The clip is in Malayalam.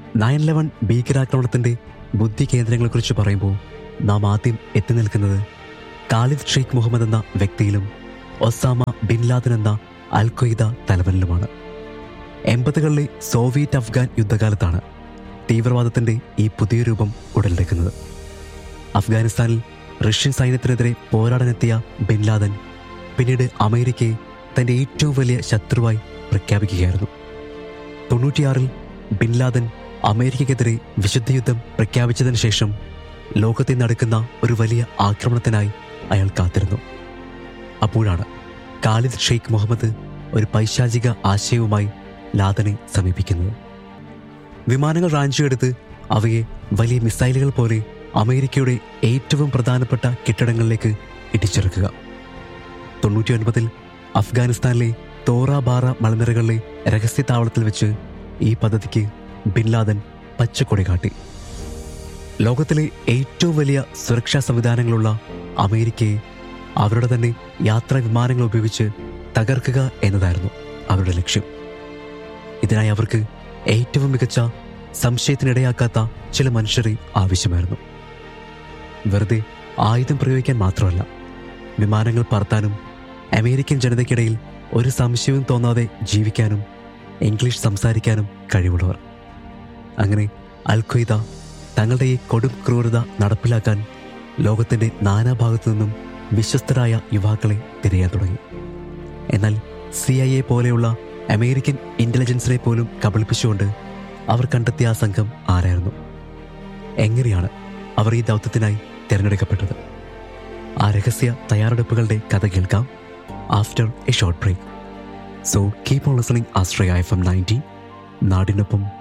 നയൻ ലെവൻ ഭീകരാക്രമണത്തിന്റെ ബുദ്ധി കേന്ദ്രങ്ങളെക്കുറിച്ച് പറയുമ്പോൾ നാം ആദ്യം എത്തി നിൽക്കുന്നത് ഖാലിദ് ഷെയ്ഖ് മുഹമ്മദ് എന്ന വ്യക്തിയിലും ഒസാമ ബിൻ ലാദൻ എന്ന അൽ ഖ്വയ്ദ തലവനിലുമാണ് എൺപതുകളിലെ സോവിയറ്റ് അഫ്ഗാൻ യുദ്ധകാലത്താണ് തീവ്രവാദത്തിന്റെ ഈ പുതിയ രൂപം ഉടലെടുക്കുന്നത് അഫ്ഗാനിസ്ഥാനിൽ റഷ്യൻ സൈന്യത്തിനെതിരെ പോരാടാനെത്തിയ ബിൻ ലാദൻ പിന്നീട് അമേരിക്കയെ തന്റെ ഏറ്റവും വലിയ ശത്രുവായി പ്രഖ്യാപിക്കുകയായിരുന്നു തൊണ്ണൂറ്റിയാറിൽ ബിൻ ലാദൻ അമേരിക്കയ്ക്കെതിരെ വിശുദ്ധ യുദ്ധം പ്രഖ്യാപിച്ചതിന് ശേഷം ലോകത്തെ നടക്കുന്ന ഒരു വലിയ ആക്രമണത്തിനായി അയാൾ കാത്തിരുന്നു അപ്പോഴാണ് ഖാലിദ് ഷെയ്ഖ് മുഹമ്മദ് ഒരു പൈശാചിക ആശയവുമായി ലാദനെ സമീപിക്കുന്നത് വിമാനങ്ങൾ റാഞ്ചിയെടുത്ത് അവയെ വലിയ മിസൈലുകൾ പോലെ അമേരിക്കയുടെ ഏറ്റവും പ്രധാനപ്പെട്ട കെട്ടിടങ്ങളിലേക്ക് ഇടിച്ചിറക്കുക തൊണ്ണൂറ്റിയൊൻപതിൽ അഫ്ഗാനിസ്ഥാനിലെ തോറ ബാറ മലനിരകളിലെ രഹസ്യ താവളത്തിൽ വെച്ച് ഈ പദ്ധതിക്ക് ബിൻ ലാദൻ പച്ചക്കൊടി കാട്ടി ലോകത്തിലെ ഏറ്റവും വലിയ സുരക്ഷാ സംവിധാനങ്ങളുള്ള അമേരിക്കയെ അവരുടെ തന്നെ യാത്രാ വിമാനങ്ങൾ ഉപയോഗിച്ച് തകർക്കുക എന്നതായിരുന്നു അവരുടെ ലക്ഷ്യം ഇതിനായി അവർക്ക് ഏറ്റവും മികച്ച സംശയത്തിനിടയാക്കാത്ത ചില മനുഷ്യരെ ആവശ്യമായിരുന്നു വെറുതെ ആയുധം പ്രയോഗിക്കാൻ മാത്രമല്ല വിമാനങ്ങൾ പറത്താനും അമേരിക്കൻ ജനതയ്ക്കിടയിൽ ഒരു സംശയവും തോന്നാതെ ജീവിക്കാനും ഇംഗ്ലീഷ് സംസാരിക്കാനും കഴിവുള്ളവർ അങ്ങനെ അൽ ഖ്വയ്ദ തങ്ങളുടെ ഈ കൊടും ക്രൂരത നടപ്പിലാക്കാൻ ലോകത്തിന്റെ നാനാഭാഗത്തു നിന്നും വിശ്വസ്തരായ യുവാക്കളെ തിരയാൻ തുടങ്ങി എന്നാൽ സി ഐ എ പോലെയുള്ള അമേരിക്കൻ ഇന്റലിജൻസിനെ പോലും കബളിപ്പിച്ചുകൊണ്ട് അവർ കണ്ടെത്തിയ ആ സംഘം ആരായിരുന്നു എങ്ങനെയാണ് അവർ ഈ ദൗത്യത്തിനായി തിരഞ്ഞെടുക്കപ്പെട്ടത് ആ രഹസ്യ തയ്യാറെടുപ്പുകളുടെ കഥ കേൾക്കാം after a short break so keep on listening ആസ്ട്രയ എഫ് എം നയൻറ്റി നാടിനൊപ്പം